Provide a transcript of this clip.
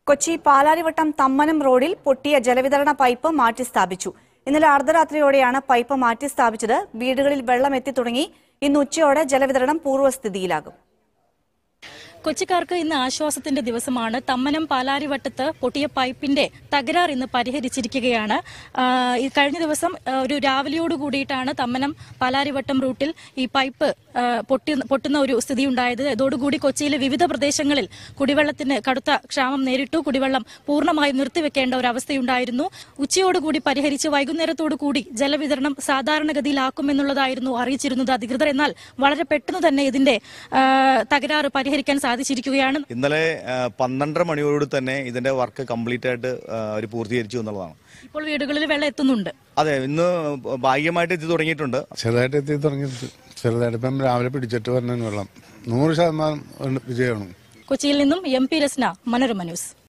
കൊച്ചി പാലാരിവട്ടം തമ്മനം റോഡിൽ പൊട്ടിയ ജലവിതരണ പൈപ്പ് മാറ്റി സ്ഥാപിച്ചു ഇന്നലെ അർദ്ധരാത്രിയോടെയാണ് പൈപ്പ് മാറ്റി സ്ഥാപിച്ചത് വീടുകളിൽ വെള്ളം എത്തി തുടങ്ങി ഇന്ന് ഉച്ചയോടെ ജലവിതരണം പൂർവ്വസ്ഥിതിയിലാകും കൊച്ചിക്കാർക്ക് ഇന്ന് ആശ്വാസത്തിന്റെ ദിവസമാണ് തമ്മനം പാലാരിവട്ടത്ത് പൊട്ടിയ പൈപ്പിന്റെ തകരാർ ഇന്ന് പരിഹരിച്ചിരിക്കുകയാണ് ആ, ഈ കഴിഞ്ഞ ദിവസം ആ, ഒരു രാവിലെയോട് കൂടിയിട്ടാണ് തമ്മനം പാലാരിവട്ടം റൂട്ടിൽ ഈ പൈപ്പ് ആ, പൊട്ടി പൊട്ടുന്ന ഒരു സ്ഥിതി ഉണ്ടായത് ഇതോടുകൂടി കൊച്ചിയിലെ വിവിധ പ്രദേശങ്ങളിൽ കുടിവെള്ളത്തിന് കടുത്ത ക്ഷാമം നേരിട്ടു കുടിവെള്ളം പൂർണ്ണമായും നിർത്തിവെക്കേണ്ട ഒരു അവസ്ഥയുണ്ടായിരുന്നു ഉച്ചയോടുകൂടി പരിഹരിച്ച് വൈകുന്നേരത്തോടു കൂടി ജലവിതരണം സാധാരണഗതിയിലാക്കുമെന്നുള്ളതായിരുന്നു അറിയിച്ചിരുന്നത് അധികൃതർ എന്നാൽ വളരെ പെട്ടെന്ന് തന്നെ ഇതിന്റെ ആ, തകരാറ് പരിഹരിക്കാൻ സാധിച്ചിരിക്കുകയാണ് ഇന്നലെ ആ, പന്ത്രണ്ടര മണിയോട് തന്നെ ഇതിന്റെ വർക്ക് കംപ്ലീറ്റ് ആയിട്ട് അവർ പൂർത്തീകരിച്ചു എന്നുള്ളതാണ് ഇപ്പോൾ വീടുകളിൽ വെള്ളം എത്തുന്നുണ്ട് അതെ ഇന്ന് ഭാഗ്യമായിട്ട് എത്തി തുടങ്ങിയിട്ടുണ്ട് ചെറുതായിട്ട് എത്തി തുടങ്ങിയിട്ട് ചെറുതായിട്ട് ഇപ്പം രാവിലെ പിടിച്ചിട്ട് വരണ വെള്ളം നൂറ് ശതമാനം വിജയമാണ് കൊച്ചിയിൽ നിന്നും M P Rasna Manorama news